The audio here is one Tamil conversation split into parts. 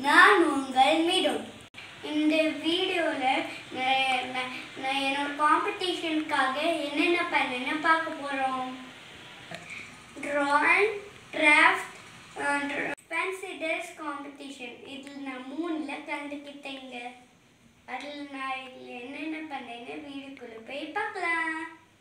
நான் உங்கள் மீடும் இந்த வீடியோவில் நான் என்னோட காம்படிஷனுக்காக என்னென்ன பண்ணேன்னு பார்க்க போகிறோம் drawing craft fancy dress competition இதில் நான் மூணில் கலந்துக்கிட்டேங்க அதில் நான் இதில் என்னென்ன பண்ணேன்னு வீடியோக்குள்ளே போய் பார்க்கலாம்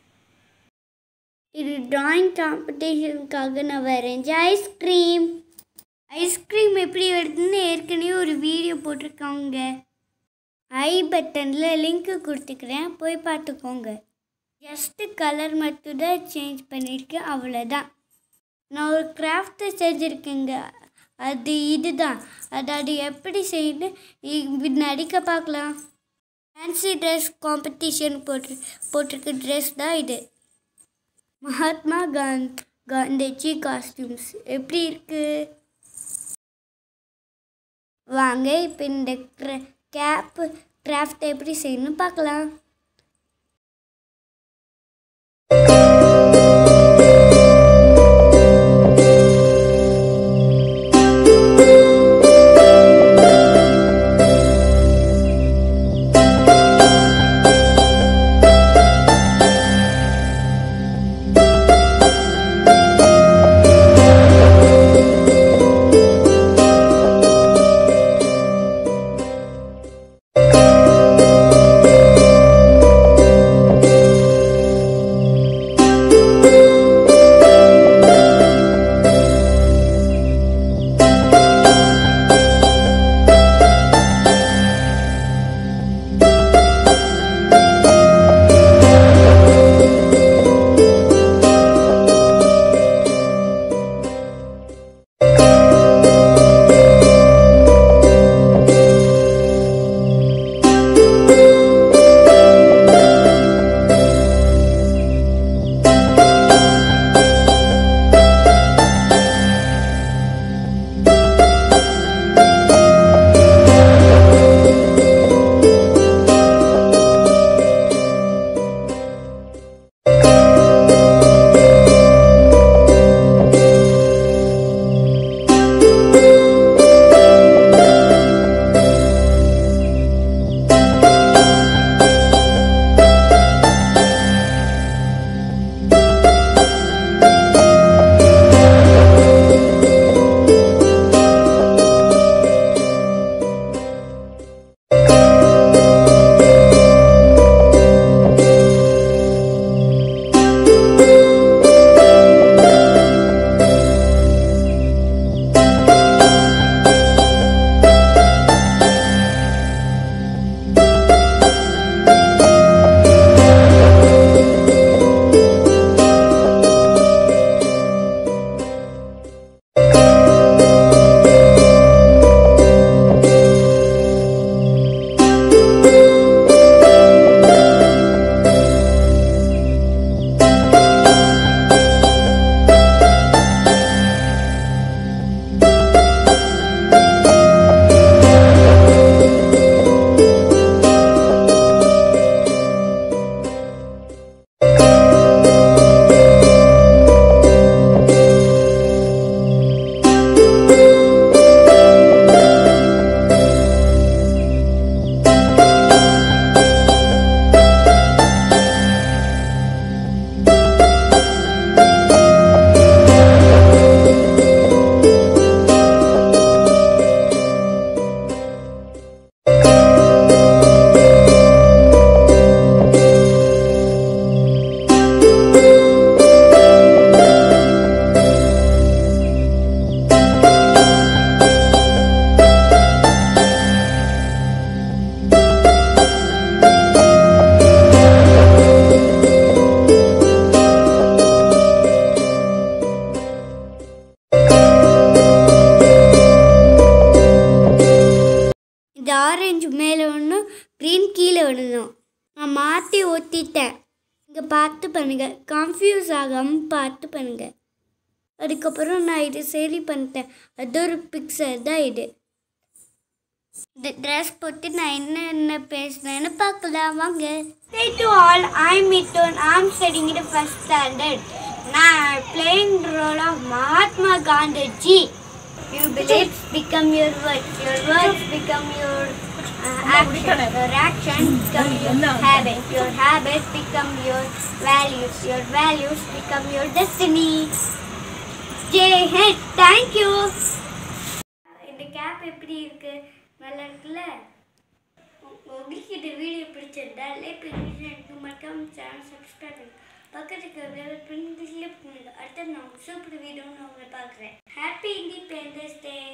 இது ட்ராயிங் காம்படிஷனுக்காக நான் வரைஞ்ச ஐஸ்கிரீம் ஐஸ்கிரீம் எப்படி வருதுன்னு ஏற்கனவே ஒரு வீடியோ போட்டிருக்காங்க ஐ பட்டனில் லிங்க்கு கொடுத்துக்கிறேன் போய் பார்த்துக்கோங்க ஜஸ்ட்டு கலர் மட்டும் தான் சேஞ்ச் பண்ணியிருக்கேன் அவ்வளோதான் நான் ஒரு கிராஃப்ட்டை செஞ்சுருக்கேங்க அது இதுதான் அது அது எப்படி செய்யணும் நடிக்க பார்க்கலாம் ஃபேன்சி ட்ரெஸ் காம்படிஷன் போட்டு போட்டிருக்க ட்ரெஸ் தான் இது மகாத்மா காந்த் காந்திஜி காஸ்டியூம்ஸ் எப்படி இருக்கு வாங்க இப்போ இந்த கேப் கிராஃப்ட் எப்படி செய்யணும் பார்க்கலாம் இது ஆரஞ்சு மேலே ஒன்றும் க்ரீன் கீழே விடணும் நான் மாற்றி ஊற்றிட்டேன் இங்கே பார்த்து பண்ணுங்கள் கன்ஃபியூஸ் ஆகாமல் பார்த்து பண்ணுங்கள் அதுக்கப்புறம் நான் இது சரி பண்ணிட்டேன் அது ஒரு பிக்சர் தான் இது இந்த ட்ரெஸ் போட்டு நான் என்னென்ன பேசுனேன்னு பார்க்கலாம் வாங்க Say to all, I'm Mithun. I'm studying in the first standard. Now I'm playing the role of Mahatma Gandhi. You believe become your words. Your words become your uh, action. Your action become your habit. Your habit become your values. Your values become your destiny. Jay Head, thank you. இந்த கேப் எப்படி இருக்கு நல்லா இருக்குல்ல உ- உங்களுக்கு இந்த வீடியோ பிடிச்சிருந்தா லைக் பண்ணுங்க எனக்கு மறக்காம சேனல் சப்ஸ்கிரைப் பண்ணுங்க பக்கத்துக்கு வேறு பின் கிளிக் பண்ணுங்க அடுத்த நான் சூப்பர் வீடியோ நான் உங்களை பார்க்குறேன் ஹாப்பி இண்டிபெண்டன்ஸ் டே